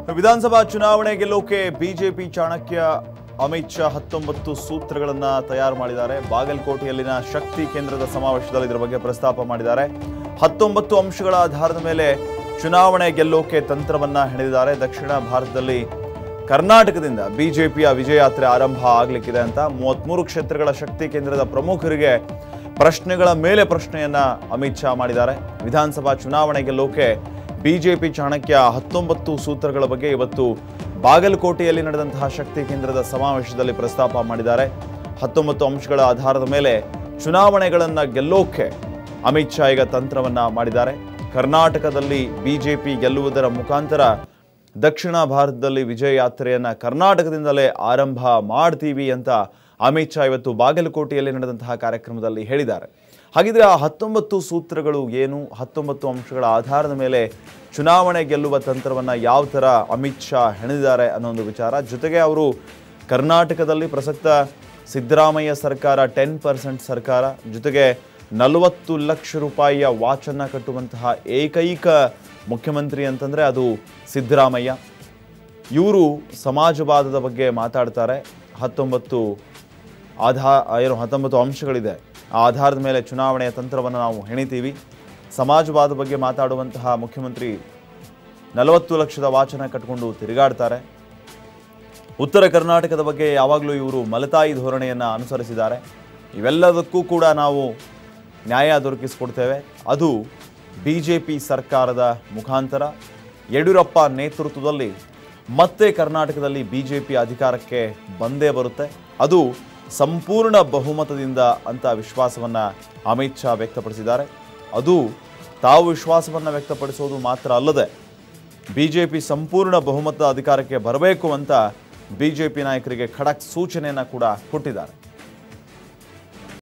ವಿಧಾನಸಭಾ ಚುನಾವಣೆ ಗೆಲ್ಲೋಕೆ ಬಿಜೆಪಿ ಚಾಣಕ್ಯ ಅಮಿತ್ ಶಾ ಹತ್ತೊಂಬತ್ತು ಸೂತ್ರಗಳನ್ನ ತಯಾರು ಮಾಡಿದ್ದಾರೆ ಬಾಗಲಕೋಟೆಯಲ್ಲಿನ ಶಕ್ತಿ ಕೇಂದ್ರದ ಸಮಾವೇಶದಲ್ಲಿ ಇದರ ಬಗ್ಗೆ ಪ್ರಸ್ತಾಪ ಮಾಡಿದ್ದಾರೆ ಹತ್ತೊಂಬತ್ತು ಅಂಶಗಳ ಆಧಾರದ ಮೇಲೆ ಚುನಾವಣೆ ಗೆಲ್ಲೋಕೆ ತಂತ್ರವನ್ನ ಹೆಣೆದಿದ್ದಾರೆ ದಕ್ಷಿಣ ಭಾರತದಲ್ಲಿ ಕರ್ನಾಟಕದಿಂದ ಬಿಜೆಪಿಯ ವಿಜಯಯಾತ್ರೆ ಆರಂಭ ಆಗ್ಲಿಕ್ಕಿದೆ ಅಂತ ಮೂವತ್ಮೂರು ಕ್ಷೇತ್ರಗಳ ಶಕ್ತಿ ಕೇಂದ್ರದ ಪ್ರಮುಖರಿಗೆ ಪ್ರಶ್ನೆಗಳ ಮೇಲೆ ಪ್ರಶ್ನೆಯನ್ನ ಅಮಿತ್ ಶಾ ಮಾಡಿದ್ದಾರೆ ವಿಧಾನಸಭಾ ಚುನಾವಣೆ ಗೆಲ್ಲೋಕೆ ಬಿಜೆಪಿ ಚಾಣಕ್ಯ ಹತ್ತೊಂಬತ್ತು ಸೂತ್ರಗಳ ಬಗ್ಗೆ ಇವತ್ತು ಬಾಗಲಕೋಟೆಯಲ್ಲಿ ನಡೆದಂತಹ ಶಕ್ತಿ ಕೇಂದ್ರದ ಸಮಾವೇಶದಲ್ಲಿ ಪ್ರಸ್ತಾಪ ಮಾಡಿದ್ದಾರೆ ಹತ್ತೊಂಬತ್ತು ಅಂಶಗಳ ಆಧಾರದ ಮೇಲೆ ಚುನಾವಣೆಗಳನ್ನು ಗೆಲ್ಲೋಕೆ ಅಮಿತ್ ಶಾ ಈಗ ತಂತ್ರವನ್ನ ಮಾಡಿದ್ದಾರೆ ಕರ್ನಾಟಕದಲ್ಲಿ ಬಿಜೆಪಿ ಗೆಲ್ಲುವುದರ ಮುಖಾಂತರ ದಕ್ಷಿಣ ಭಾರತದಲ್ಲಿ ವಿಜಯ ಯಾತ್ರೆಯನ್ನ ಕರ್ನಾಟಕದಿಂದಲೇ ಆರಂಭ ಮಾಡ್ತೀವಿ ಅಂತ ಅಮಿತ್ ಶಾ ಇವತ್ತು ಬಾಗಲಕೋಟೆಯಲ್ಲಿ ನಡೆದಂತಹ ಕಾರ್ಯಕ್ರಮದಲ್ಲಿ ಹೇಳಿದ್ದಾರೆ ಹಾಗಿದ್ರೆ ಆ ಹತ್ತೊಂಬತ್ತು ಸೂತ್ರಗಳು ಏನು ಹತ್ತೊಂಬತ್ತು ಅಂಶಗಳ ಆಧಾರದ ಮೇಲೆ ಚುನಾವಣೆ ಗೆಲ್ಲುವ ತಂತ್ರವನ್ನ ಯಾವ ಥರ ಅಮಿತ್ ಶಾ ಹೆಣೆದಿದ್ದಾರೆ ಅನ್ನೋ ಒಂದು ವಿಚಾರ ಜೊತೆಗೆ ಅವರು ಕರ್ನಾಟಕದಲ್ಲಿ ಪ್ರಸಕ್ತ ಸಿದ್ದರಾಮಯ್ಯ ಸರ್ಕಾರ ಟೆನ್ ಪರ್ಸೆಂಟ್ ಸರ್ಕಾರ ಜೊತೆಗೆ ನಲವತ್ತು ಲಕ್ಷ ರೂಪಾಯಿಯ ವಾಚನ್ನ ಕಟ್ಟುವಂತಹ ಏಕೈಕ ಮುಖ್ಯಮಂತ್ರಿ ಅಂತಂದ್ರೆ ಅದು ಸಿದ್ದರಾಮಯ್ಯ ಇವರು ಸಮಾಜವಾದದ ಬಗ್ಗೆ ಮಾತಾಡ್ತಾರೆ ಹತ್ತೊಂಬತ್ತು ಆಧಾ ಏನು ಹತ್ತೊಂಬತ್ತು ಅಂಶಗಳಿದೆ ಆ ಆಧಾರದ ಮೇಲೆ ಚುನಾವಣೆಯ ತಂತ್ರವನ್ನು ನಾವು ಹೆಣಿತೀವಿ ಸಮಾಜವಾದ ಬಗ್ಗೆ ಮಾತಾಡುವಂತಹ ಮುಖ್ಯಮಂತ್ರಿ ನಲವತ್ತು ಲಕ್ಷದ ವಾಚನ ಕಟ್ಕೊಂಡು ತಿರುಗಾಡ್ತಾರೆ ಉತ್ತರ ಕರ್ನಾಟಕದ ಬಗ್ಗೆ ಯಾವಾಗಲೂ ಇವರು ಮಲತಾಯಿ ಧೋರಣೆಯನ್ನು ಅನುಸರಿಸಿದ್ದಾರೆ ಇವೆಲ್ಲದಕ್ಕೂ ಕೂಡ ನಾವು ನ್ಯಾಯ ದೊರಕಿಸಿಕೊಡ್ತೇವೆ ಅದು ಬಿ ಜೆ ಪಿ ಸರ್ಕಾರದ ಮುಖಾಂತರ ಯಡಿಯೂರಪ್ಪ ನೇತೃತ್ವದಲ್ಲಿ ಮತ್ತೆ ಕರ್ನಾಟಕದಲ್ಲಿ ಬಿ ಜೆ ಪಿ ಅಧಿಕಾರಕ್ಕೆ ಬಂದೇ ಬರುತ್ತೆ ಅದು ಸಂಪೂರ್ಣ ಬಹುಮತದಿಂದ ಅಂತ ವಿಶ್ವಾಸವನ್ನು ಅಮಿತ್ ಶಾ ವ್ಯಕ್ತಪಡಿಸಿದ್ದಾರೆ ಅದು ತಾವು ವಿಶ್ವಾಸವನ್ನು ವ್ಯಕ್ತಪಡಿಸೋದು ಮಾತ್ರ ಅಲ್ಲದೆ ಬಿಜೆಪಿ ಸಂಪೂರ್ಣ ಬಹುಮತ ಅಧಿಕಾರಕ್ಕೆ ಬರಬೇಕು ಅಂತ ಬಿಜೆಪಿ ನಾಯಕರಿಗೆ ಖಡಕ್ ಸೂಚನೆಯನ್ನು ಕೂಡ ಕೊಟ್ಟಿದ್ದಾರೆ